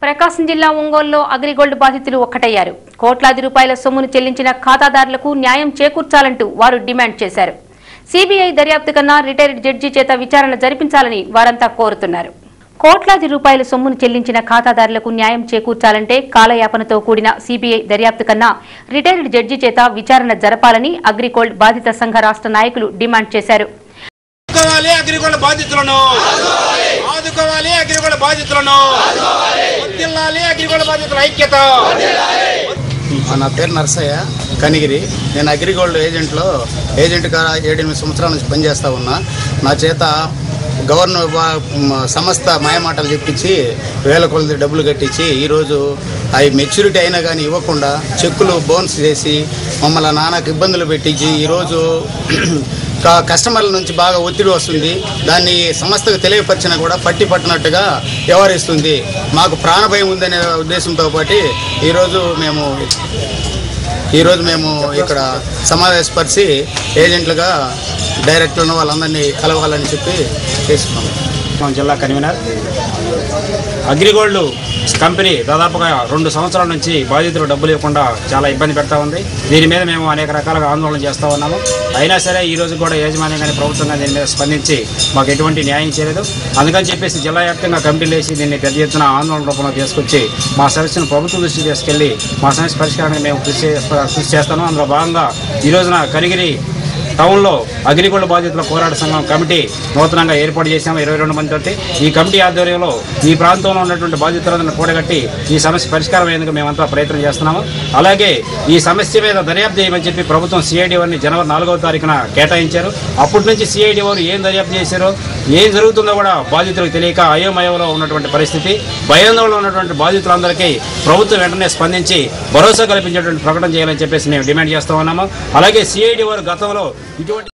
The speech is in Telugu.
ప్రకాశం జిల్లా ఒంగోలులో అగ్రిగోల్డ్ బాధితులు ఒక్కటయ్యారు కోట్లాది రూపాయల సొమ్మును చెల్లించిన ఖాతాదారులకు న్యాయం చేకూర్చాలంటూ వారు డిమాండ్ చేశారు సిబిఐ దర్యాప్తు కన్నా రిటైర్డ్ జడ్జి చేత విచారణ జరిపించాలని వారంతా కోరుతున్నారు కోట్లాది రూపాయల సొమ్మును చెల్లించిన ఖాతాదారులకు న్యాయం చేకూర్చాలంటే కాలయాపనతో కూడిన సిబిఐ దర్యాప్తు కన్నా రిటైర్డ్ జడ్జి చేత విచారణ జరపాలని అగ్రిగోల్డ్ బాధిత సంఘ రాష్ట్ర నాయకులు డిమాండ్ చేశారు ఆదుకోవాలి అగ్రిగోల్డ్ బాధితులను ఆదుకోవాలి అగ్రిగోల్డ్ బాధితులను వర్ధిల్లాలి అగ్రిగోల్డ్ బాధితుల ఐక్యత నా పేరు నర్సయ్య కనిగిరి నేను అగ్రిగోల్డ్ ఏజెంట్లో ఏజెంట్గా ఏడెనిమిది సంవత్సరాల నుంచి పనిచేస్తా ఉన్నా నా చేత గవర్నర్ వా- మ- సంస్థ మాయమాటలు చెప్పించి వేల కొలది డబ్బులు కట్టించి ఈరోజు అవి మెచ్యూరిటీ అయినా కానీ ఇవ్వకుండా చెక్కులు బోన్స్ చేసి మమ్మల్ని నానాకు ఇబ్బందులు పెట్టించి ఈరోజు క- కస్టమర్ల నుంచి బాగా ఒత్తిడి వస్తుంది దాన్ని సంస్థకు తెలియపరిచినా కూడా పట్టి పట్టినట్టుగా వ్యవహరిస్తుంది మాకు ప్రాణభయం ఉందనే ఉద్దేశంతో పాటు ఈరోజు మేము ఈరోజు మేము ఇక్కడ సమావేశపరిచి ఏజెంట్లుగా డైరెక్టర్లను వాళ్ళందరినీ కలవాలని చెప్పి చేసుకున్నాం మన జిల్లా కన్వీనర్ అగ్రిగోల్డ్ కంపెనీ దాదాపుగా రెండు సంవత్సరాల నుంచి బాధితులు డబ్బులు ఇవ్వకుండా చాలా ఇబ్బంది పెడతా ఉంది దీని మీద మేము అనేక రకాలుగా ఆందోళన చేస్తూ ఉన్నాము అయినా సరే ఈ రోజు కూడా యాజమాన్యం కానీ ప్రభుత్వం కానీ దీని మీద స్పందించి మాకు ఎటువంటి న్యాయం చేయలేదు అందుకని చెప్పేసి జిల్లా వ్యాప్తంగా కమిటీలు వేసి దీన్ని పెద్ద ఎత్తున ఆందోళన రూపంలో తీసుకొచ్చి మా సమస్యను ప్రభుత్వం దృష్టికి తీసుకెళ్లి మా సమస్య పరిష్కారానికి మేము కృషి చేస్తా- కృషి చేస్తాను అందులో భాగంగా ఈ రోజున కరిగిరి టౌన్లో అగ్రిగోల్డ్ బాధితుల పోరాట సంఘం కమిటీ నూతనంగా ఏర్పాటు చేశాము ఇరవై రెండు మందితోటి ఈ కమిటీ ఆధ్వర్యంలో ఈ ప్రాంతంలో ఉన్నటువంటి బాధితులను కూడగట్టి ఈ సమస్య పరిష్కారం అయ్యేందుకు మేమంతా ప్రయత్నం చేస్తున్నాము అలాగే ఈ సమస్య మీద దర్యాప్తు చేయమని చెప్పి ప్రభుత్వం సిఐడి వారిని జనవరి నాలుగవ తారీఖున కేటాయించారు అప్పటి నుంచి సిఐడి వారు ఏం దర్యాప్తు చేశారో ఏం జరుగుతుందో కూడా బాధితులకు తెలియక అయోమయంలో ఉన్నటువంటి పరిస్థితి భయాందోళన ఉన్నటువంటి బాధితులందరికీ ప్రభుత్వం వెంటనే స్పందించి భరోసా కల్పించేటువంటి ప్రకటన చేయాలని చెప్పేసి మేము డిమాండ్ చేస్తూ ఉన్నాము అలాగే సిఐడి వారు గతంలో ఇటువంటి